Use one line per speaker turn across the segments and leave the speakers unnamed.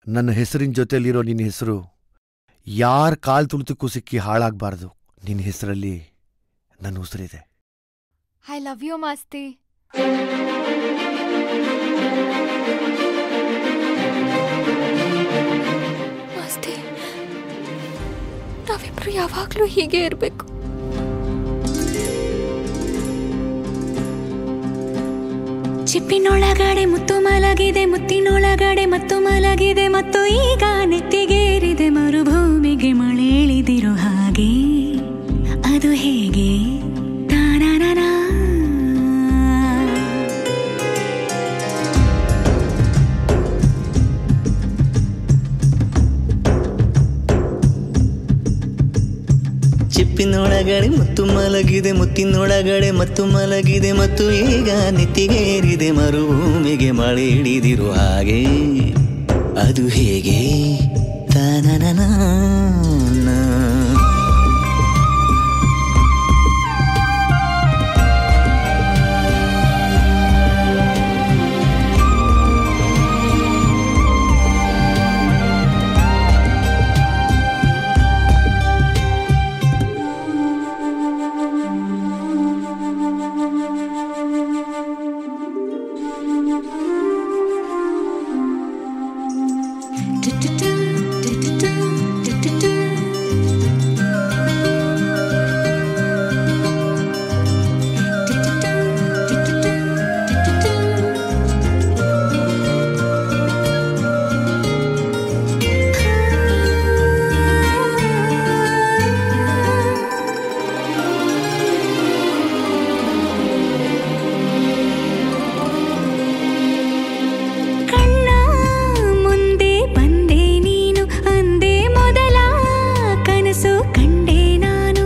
ನನ್ನ ಹೆಸರಿನ ಜೊತೆಲಿರೋ ನಿನ್ನ ಹೆಸರು ಯಾರ ಕಾಲ್ ತುಳಿತಕ್ಕೂ ಸಿಕ್ಕಿ ಹಾಳಾಗ್ಬಾರ್ದು ನಿನ್ನ ಹೆಸರಲ್ಲಿ ನನ್ನ ಉಸಿರಿದೆ
ಐ ಲವ್ ಯು ಮಾಸ್ತಿ ಮಾಸ್ತಿ ನಾವಿಬ್ರು ಯಾವಾಗ್ಲೂ ಹೀಗೆ ಇರ್ಬೇಕು
ಚಿಪ್ಪಿನೊಳಗಡೆ ಮುತ್ತು ಮಲಗಿದೆ ಮುತ್ತಿನೊಳಗಡೆ ಮತ್ತು ಮಲಗಿದೆ ಮತ್ತು ಈಗ ನೆತ್ತಿಗೇರಿದೆ ಮರುಭೂಮಿಗೆ ಮಳೆ ಇಳಿದಿರೋ ಹಾಗೆ ಅದು ಹೇಗೆ ತಾನಾನಾನಾ.
ಚಿಪ್ಪಿನೊಳಗಡೆ ಮತ್ತು ಮಲಗಿದೆ ಮುತ್ತಿನೊಳಗಡೆ ಮತ್ತು ಮಲಗಿದೆ ಮತ್ತು ಈಗ ನೆತ್ತಿಗೇರಿದೆ ಮರುಭೂಮಿಗೆ ಮಳೆ ಹಿಡಿದಿರು ಹಾಗೆ ಅದು ಹೇಗೆ ತಾನನನಾ
ಡು-ಡು-ಡು, ಡು-ಡು-ಡು, ಡು-ಡು-ಡು. ಡು-ಡು-ಡು, ಡು-ಡು-ಡು, ಡು-ಡು-ಡು. ಕಣ್ಣ ಮುಂದೆ ಬಂದೆ ನೀನು ಅಂದೆ ಮೊದಲ ಕನಸು ಕಂಡೆ ನಾನು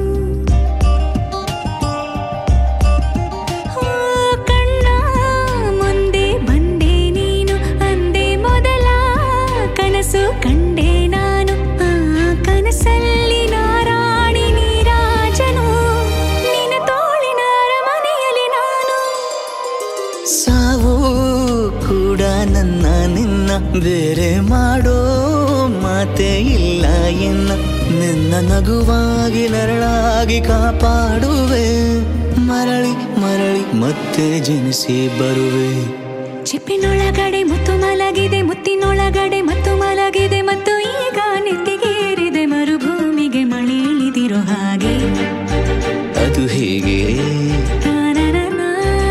ಆ, ಕಣ್ಣ ಮುಂದೆ ಬಂದೆ ನೀನು ಅಂದೆ ಮೊದಲ ಕನಸು ಕಂಡೆ ನಾನು ಆ ಕನಸಲ್ಲಿ ನಾರಾಣಿ ನೀರಾಜನು ನಿನ್ನ ತೋಳಿನ ಅರಮನೆಯಲ್ಲಿ ನಾನು
ಸಾವು ಕೂಡ ನನ್ನ ನಿನ್ನ ಬೇರೆ ಮಾಡೋ ಮಾತೆ ಇಲ್ಲ ಎನ್ನ ನಿನ್ನ ನಗುವಾಗಿ ನರಳಾಗಿ ಕಾಪಾಡುವೆ ಮರಳಿ ಮರಳಿ ಮತ್ತೆ ಜನಿಸಿ ಬರುವೆ
ಚಿಪ್ಪಿನೊಳಗಡೆ ಮುತ್ತು ಮಲಗಿದೆ ಮುತ್ತಿನೊಳಗಡೆ ಮತ್ತು ಮಲಗಿದೆ ಮತ್ತು ಈಗ ನೆತ್ತಿಗೇರಿದೆ ಮರುಭೂಮಿಗೆ ಮಳೆ ಇಳಿದಿರೋ ಹಾಗೆ
ಅದು ಹೇಗೆ
ತಾನನನಾ.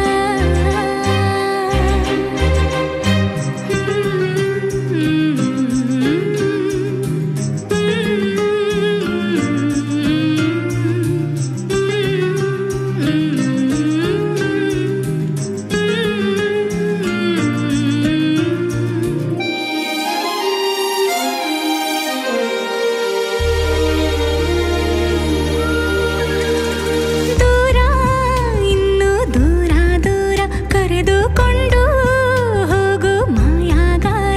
ದೂರ ಇನ್ನು ದೂರ ದೂರ ಕರೆದುಕೊಂಡು ಹೋಗು ಮಾಯಾಗಾರ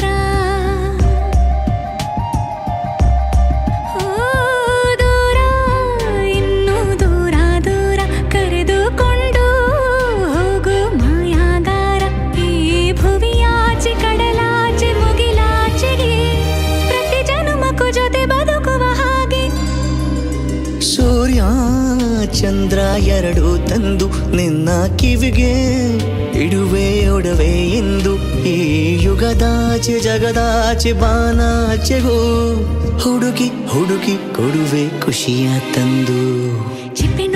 ಓ ದೂರ ಇನ್ನು ದೂರ ದೂರ ಕರೆದುಕೊಂಡು ಹೋಗು ಮಾಯಾಗಾರ ಈ ಭುವಿಯಾಚೆ ಕಡಲಾಚೆ ಮುಗಿಲಾಚೆಗೆ ಪ್ರತಿ ಜನುಮಕ್ಕೂ ಜೊತೆ ಬದುಕುವ ಹಾಗೆ
ಸೂರ್ಯ ಚಂದ್ರ ಎರಡು ತಂದು ನಿನ್ನ ಕಿವಿಗೆ ಇಡುವೆ ಒಡವೆ ಎಂದು ಈ ಯುಗದಾಚೆ ಜಗದಾಚೆ ಬಾನಾಚೆಗೂ ಹುಡುಕಿ ಹುಡುಕಿ ಕೊಡುವೆ ಖುಷಿಯ ತಂದು
ಚಿಪ್ಪಿ